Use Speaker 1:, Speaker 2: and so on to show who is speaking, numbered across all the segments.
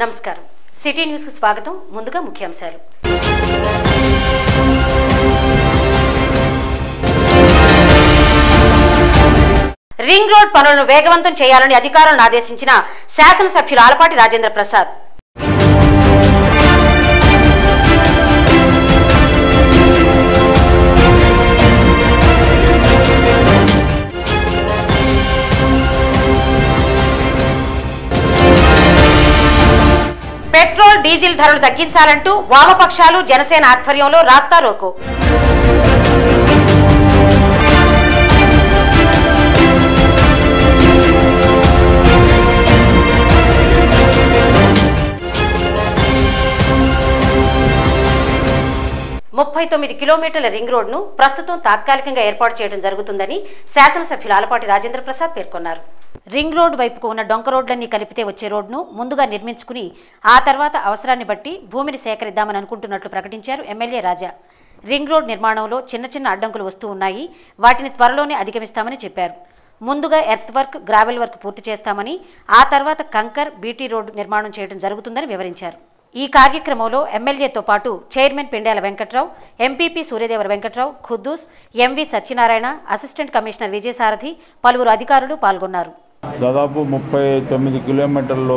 Speaker 1: నమస్కారం city news కు స్వాగతం ముందుగా ముఖ్యాంశాలు రింగ్ రోడ్ పనులను వేగవంతం చేయాలని అధికారులను ఆదేశించిన శాసనసభ్యులు ఆలపాటి రాజేంద్ర ప్రసాద్ పెట్రోల్ డీజిల్ ధరలు తగ్గించాలంటూ వామపక్షాలు జనసేన ఆధ్వర్యంలో రాస్తారోకో ముప్పై తొమ్మిది కిలోమీటర్ల రింగ్ రోడ్ను ప్రస్తుతం తాత్కాలికంగా ఏర్పాటు చేయడం జరుగుతుందని శాసనసభ్యులు ఆలపాటి రాజేంద్ర ప్రసాద్ పేర్కొన్నారు రింగ్ రోడ్ వైపుకు ఉన్న డొంక రోడ్లన్నీ కలిపితే వచ్చే రోడ్ను ముందుగా నిర్మించుకుని ఆ తర్వాత అవసరాన్ని బట్టి భూమిని సేకరిద్దామని అనుకుంటున్నట్లు ప్రకటించారు ఎమ్మెల్యే రాజా రింగ్ రోడ్ నిర్మాణంలో చిన్న చిన్న అడ్డంకులు వస్తూ ఉన్నాయి వాటిని త్వరలోనే అధిగమిస్తామని చెప్పారు ముందుగా ఎర్త్ వర్క్ గ్రావెల్ వర్క్ పూర్తి చేస్తామని ఆ తర్వాత కంకర్ బీటీ రోడ్డు నిర్మాణం చేయడం జరుగుతుందని వివరించారు ఈ కార్యక్రమంలో ఎమ్మెల్యేతో పాటు chairman Pendyala Venkatrao MPP Suryadevara Venkatrao Khuddus MV Satyanarayana assistant commissioner Vijayasarathi పలువురు అధికారులు పాల్గొన్నారు
Speaker 2: దాదాపు ముప్పై తొమ్మిది కిలోమీటర్లు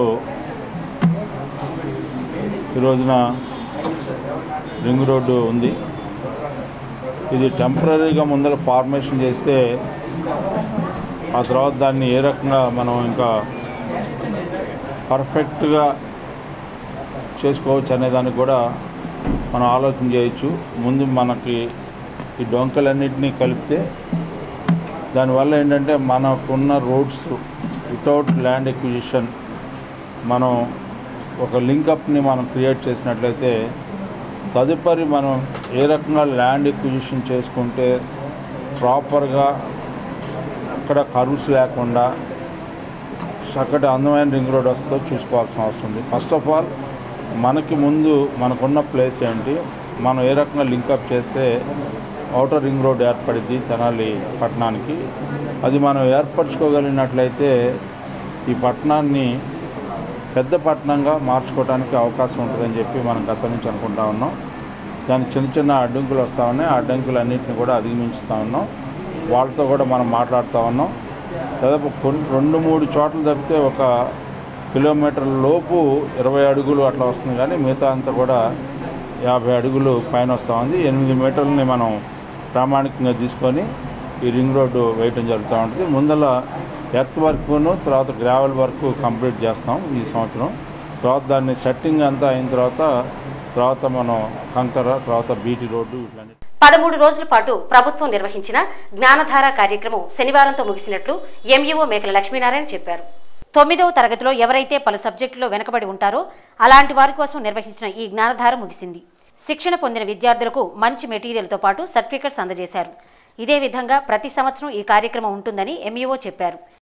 Speaker 2: ఈ రోజున రింగ్ రోడ్డు ఉంది ఇది టెంపరీగా ముందర ఫార్మేషన్ చేస్తే ఆ తర్వాత దాన్ని ఏ రకంగా మనం ఇంకా పర్ఫెక్ట్గా చేసుకోవచ్చు అనే దానికి కూడా మనం ఆలోచన చేయొచ్చు ముందు మనకి ఈ డొంకలన్నింటినీ కలిపితే దానివల్ల ఏంటంటే మనకున్న రోడ్స్ వితౌట్ ల్యాండ్ ఎక్విజిషన్ మనం ఒక లింకప్ని మనం క్రియేట్ చేసినట్లయితే తదుపరి మనం ఏ రకంగా ల్యాండ్ ఎక్విజిషన్ చేసుకుంటే ప్రాపర్గా అక్కడ కర్వ్స్ లేకుండా చక్కటి అందమైన రింగ్ రోడ్ వస్తుందో చూసుకోవాల్సిన అవసరం ఉంది ఫస్ట్ ఆఫ్ ఆల్ మనకి ముందు మనకున్న ప్లేస్ ఏంటి మనం ఏ రకంగా లింకప్ చేస్తే అవుటర్ రింగ్ రోడ్ ఏర్పడిద్ది తెనాలి పట్టణానికి అది మనం ఏర్పరచుకోగలిగినట్లయితే ఈ పట్టణాన్ని పెద్ద పట్టణంగా మార్చుకోవడానికి అవకాశం ఉంటుందని చెప్పి మనం గత నుంచి అనుకుంటా ఉన్నాం దానికి చిన్న చిన్న అడ్డంకులు వస్తూ ఉన్నాయి ఆ అడ్డంకులన్నింటినీ కూడా అధిగమించుతూ ఉన్నాం వాళ్ళతో కూడా మనం మాట్లాడుతూ ఉన్నాం దాదాపు కొన్ని రెండు మూడు చోట్ల తప్పితే ఒక కిలోమీటర్ లోపు ఇరవై అడుగులు అట్లా వస్తుంది కానీ మిగతా అంతా కూడా యాభై అడుగులు పైన వస్తూ ఉంది ఎనిమిది మీటర్లని మనం ప్రామాణికంగా తీసుకొని ఈ రింగ్ రోడ్డు వేయటం జరుగుతూ ఉంటుంది ముందల ఎర్త్ వర్క్ను తర్వాత గ్రావెల్ వర్క్ కంప్లీట్ చేస్తాం ఈ సంవత్సరం తర్వాత దాన్ని సెట్టింగ్ అంతా అయిన తర్వాత తర్వాత మనం కంకర తర్వాత బీటీ రోడ్డు ఇట్లాంటి
Speaker 1: పదమూడు రోజుల పాటు ప్రభుత్వం నిర్వహించిన జ్ఞానధార కార్యక్రమం శనివారంతో ముగిసినట్లు ఎంఈఓ మేకల లక్ష్మీనారాయణ చెప్పారు తొమ్మిదవ తరగతిలో ఎవరైతే పలు సబ్జెక్టుల్లో వెనుకబడి ఉంటారో అలాంటి వారి కోసం నిర్వహించిన ఈ జ్ఞానధార ముగిసింది శిక్షణ పొందిన విద్యార్థులకు మంచి మెటీరియల్తో పాటు సర్టిఫికెట్స్ అందజేశారు ఇదే విధంగా ప్రతి సంవత్సరం ఈ కార్యక్రమం ఉంటుందని ఎంఈఓ చెప్పారు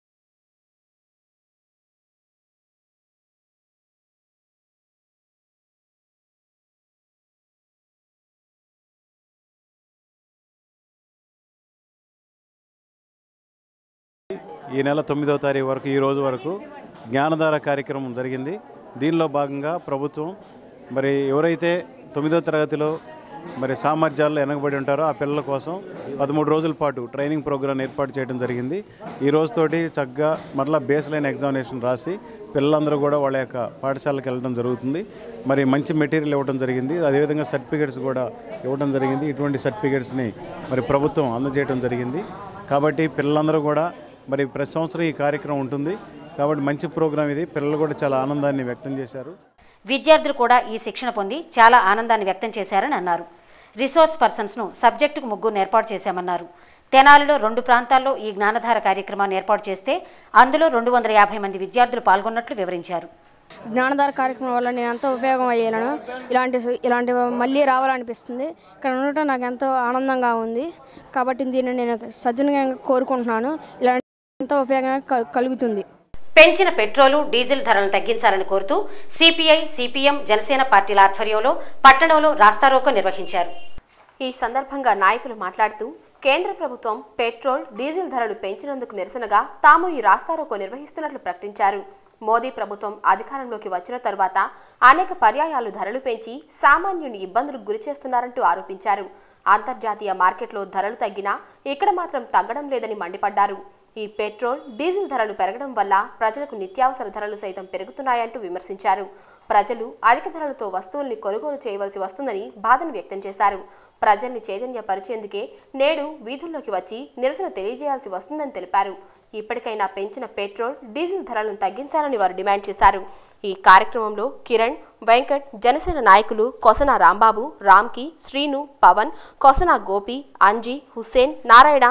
Speaker 3: ఈ నెల తొమ్మిదవ తారీఖు వరకు ఈ రోజు వరకు జ్ఞానధార కార్యక్రమం జరిగింది దీనిలో భాగంగా ప్రభుత్వం మరి ఎవరైతే తొమ్మిదవ తరగతిలో మరి సామర్థ్యాల్లో వెనకబడి ఉంటారో ఆ పిల్లల కోసం పదమూడు రోజుల పాటు ట్రైనింగ్ ప్రోగ్రాం ఏర్పాటు చేయడం జరిగింది ఈ రోజుతోటి చక్కగా మరలా బేస్ లైన్ ఎగ్జామినేషన్ రాసి పిల్లలందరూ కూడా వాళ్ళ యొక్క పాఠశాలకు వెళ్ళడం జరుగుతుంది మరి మంచి మెటీరియల్ ఇవ్వడం జరిగింది అదేవిధంగా సర్టిఫికేట్స్ కూడా ఇవ్వడం జరిగింది ఇటువంటి సర్టిఫికేట్స్ని మరి ప్రభుత్వం అందజేయడం జరిగింది కాబట్టి పిల్లలందరూ కూడా మరి ప్రతి సంవత్సరం ఈ కార్యక్రమం ఉంటుంది కాబట్టి మంచి ప్రోగ్రాం ఇది పిల్లలు కూడా చాలా ఆనందాన్ని వ్యక్తం చేశారు
Speaker 1: విద్యార్థులు కూడా ఈ శిక్షణ పొంది చాలా ఆనందాన్ని వ్యక్తం చేశారని అన్నారు రిసోర్స్ పర్సన్స్ను సబ్జెక్టుకు ముగ్గురు ఏర్పాటు చేశామన్నారు తెనాలిలో రెండు ప్రాంతాల్లో ఈ జ్ఞానధార కార్యక్రమాన్ని ఏర్పాటు చేస్తే అందులో రెండు వందల యాభై మంది విద్యార్థులు పాల్గొన్నట్లు వివరించారు
Speaker 4: జ్ఞానధార కార్యక్రమం వల్ల నేను ఎంతో ఉపయోగం అయ్యాను ఇలాంటి ఇలాంటి మళ్ళీ రావాలనిపిస్తుంది ఇక్కడ ఉండటం నాకు ఎంతో ఆనందంగా ఉంది కాబట్టి దీన్ని నేను సద్వినియోగంగా కోరుకుంటున్నాను ఇలాంటి ఎంతో ఉపయోగంగా కల్- కలుగుతుంది
Speaker 1: పెంచిన పెట్రోలు డీజిల్ ధరలను తగ్గించాలని కోరుతూ సిపిఐ సిపిఎం జనసేన పార్టీల ఆధ్వర్యంలో పట్టణంలో రాస్తారోకో నిర్వహించారు
Speaker 5: ఈ సందర్భంగా నాయకులు మాట్లాడుతూ కేంద్ర ప్రభుత్వం పెట్రోల్ డీజిల్ ధరలు పెంచినందుకు నిరసనగా తాము ఈ రాస్తారోకో నిర్వహిస్తున్నట్లు ప్రకటించారు మోదీ ప్రభుత్వం అధికారంలోకి వచ్చిన తరువాత అనేక పర్యాయాలు ధరలు పెంచి సామాన్యుని ఇబ్బందులకు గురిచేస్తున్నారంటూ ఆరోపించారు అంతర్జాతీయ మార్కెట్లో ధరలు తగ్గినా ఇక్కడ మాత్రం తగ్గడం లేదని మండిపడ్డారు ఈ పెట్రోల్ డీజిల్ ధరలు పెరగడం వల్ల ప్రజలకు నిత్యావసర ధరలు సైతం పెరుగుతున్నాయంటూ విమర్శించారు ప్రజలు అధిక ధరలతో వస్తువుల్ని కొనుగోలు చేయవలసి వస్తుందని బాధను వ్యక్తం చేశారు ప్రజల్ని చైతన్యపరిచేందుకే నేడు వీధుల్లోకి వచ్చి నిరసన తెలియజేయాల్సి వస్తుందని తెలిపారు ఇప్పటికైనా పెంచిన పెట్రోల్ డీజిల్ ధరలను తగ్గించాలని వారు డిమాండ్ చేశారు ఈ కార్యక్రమంలో కిరణ్ వెంకట్ జనసేన నాయకులు కొసన రాంబాబు రామ్కి శ్రీను పవన్ కొసన గోపి అంజీ హుస్సేన్ నారాయణ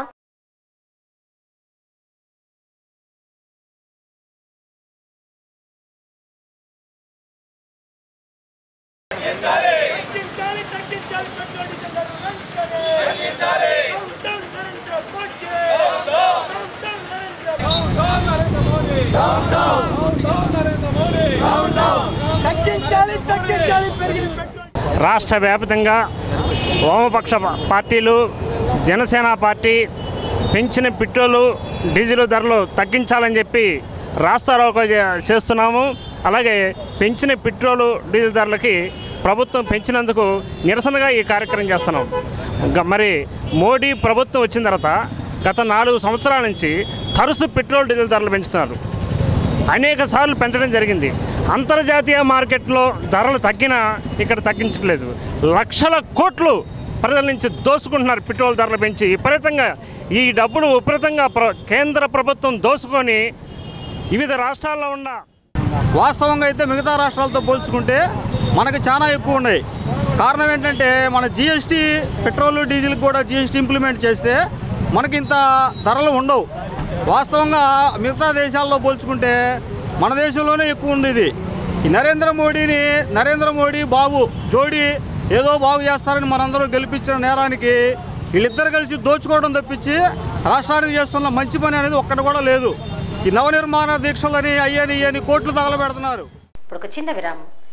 Speaker 6: తగ్గించాలి తగ్గించాలి పెట్రోల్ డీజిల్ ధరలు వెంటనే down down Narendra Modi down down Narendra Modi down down Narendra Modi down down తగ్గించాలి తగ్గించాలి పెరిగిన పెట్రోల్
Speaker 7: రాష్ట్ర వ్యాప్తంగా వామపక్ష పార్టీలు జనసేన పార్టీ పెంచిన పెట్రోలు డీజిల్ ధరలు తగ్గించాలని చెప్పి రాస్తారోకో చే- చేస్తున్నాము అలాగే పెంచిన పెట్రోలు డీజిల్ ధరలకి ప్రభుత్వం పెంచినందుకు నిరసనగా ఈ కార్యక్రమం చేస్తున్నాం గ- మరి మోడీ ప్రభుత్వం వచ్చిన తర్వాత గత నాలుగు సంవత్సరాల నుంచి తరుసు పెట్రోల్ డీజిల్ ధరలు పెంచుతున్నారు అనేక సార్లు పెంచడం జరిగింది అంతర్జాతీయ మార్కెట్లో ధరలు తగ్గినా ఇక్కడ తగ్గించట్లేదు లక్షల కోట్లు ప్రజల నుంచి దోసుకుంటున్నారు పెట్రోల్ ధరలు పెంచి విపరీతంగా ఈ డబ్బును విపరీతంగా ప్ర కేంద్ర ప్రభుత్వం దోసుకొని వివిధ రాష్ట్రాల్లో ఉన్న
Speaker 8: వాస్తవంగా అయితే మిగతా రాష్ట్రాలతో పోల్చుకుంటే మనకు చాలా ఎక్కువ ఉన్నాయి కారణం ఏంటంటే మన జిఎస్టీ పెట్రోల్ డీజిల్ కూడా జిఎస్టీ ఇంప్లిమెంట్ చేస్తే మనకి ఇంత ధరలు ఉండవు వాస్తవంగా మిగతా దేశాల్లో పోల్చుకుంటే మన దేశంలోనే ఎక్కువ ఉంది ఇది ఈ నరేంద్ర మోడీని నరేంద్ర మోడీ బాబు జోడీ ఏదో బాగు చేస్తారని మనందరం గెలిపించిన నేరానికి వీళ్ళిద్దరు కలిసి దోచుకోవడం తప్పించి రాష్ట్రానికి చేస్తున్న మంచి పని అనేది ఒక్కటి కూడా లేదు ఈ నవనిర్మాణ దీక్షలని అయ్యని ఇయ్యని కోట్లు తగలబెడుతున్నారు
Speaker 1: ఇప్పుడు ఒక చిన్న విరామం